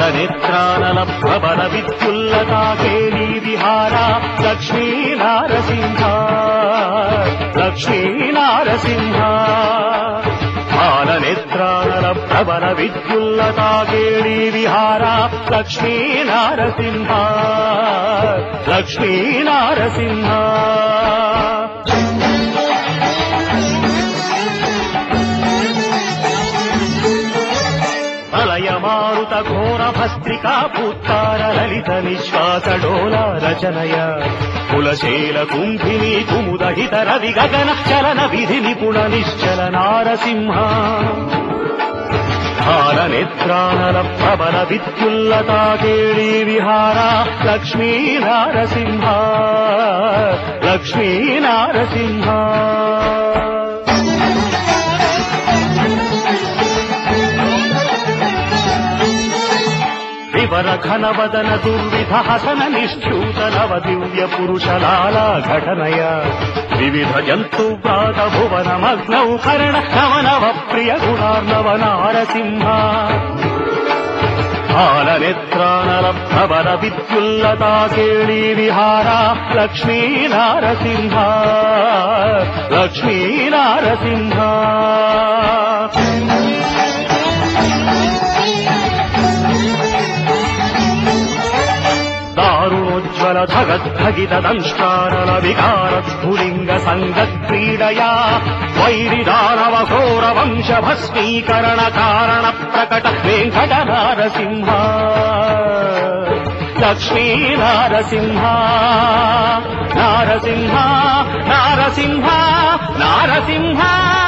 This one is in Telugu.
పాలనేత్రానల ప్రబల విద్యుల్లతాకేళీ విహార లక్ష్మీ నారసింహ లక్ష్మీ నారసింహ పాలనేత్రానల ప్రబల విద్యుల్లతాకేళీ విహార లక్ష్మీ నారసింహ లక్ష్మీ నారసింహ ప్రళయమారుత ఘోర భస్త్రికా భూత్తార లలిత నిశ్వాస డోల రచనయ కులశేల కుంభిని కుముదహిత రవి గగన చలన విధి నిపుణ నిశ్చల నారసింహ నేత్రానల ప్రబల విద్యుల్లతాకేళీ విహార లక్ష్మీ నారసింహ లక్ష్మీ నారసింహ వివర ఘనవదన దుర్విధ హసన నిష్ఠూత నవ దివ్య పురుషలాల ఘటనయ వివిధ జంతు వ్రాత భువన మగ్నౌ కరణ నవనవ ప్రియ గుణార్ణవ నారసింహ ఆలనేత్రానల ప్రబల విద్యుల్లతాకేళీ విహార లక్ష్మీ నారసింహ లక్ష్మీ నారసింహ దారుణోజ్వల ధగద్ధగిత దంష్టారల వికార స్ఫులింగ సంగ క్రీడయా వైరి దానవ ఘోర వంశ భస్మీకరణ కారణ ప్రకట వెంకట నారసింహ లక్ష్మీ నారసింహ నారసింహ నారసింహ నారసింహ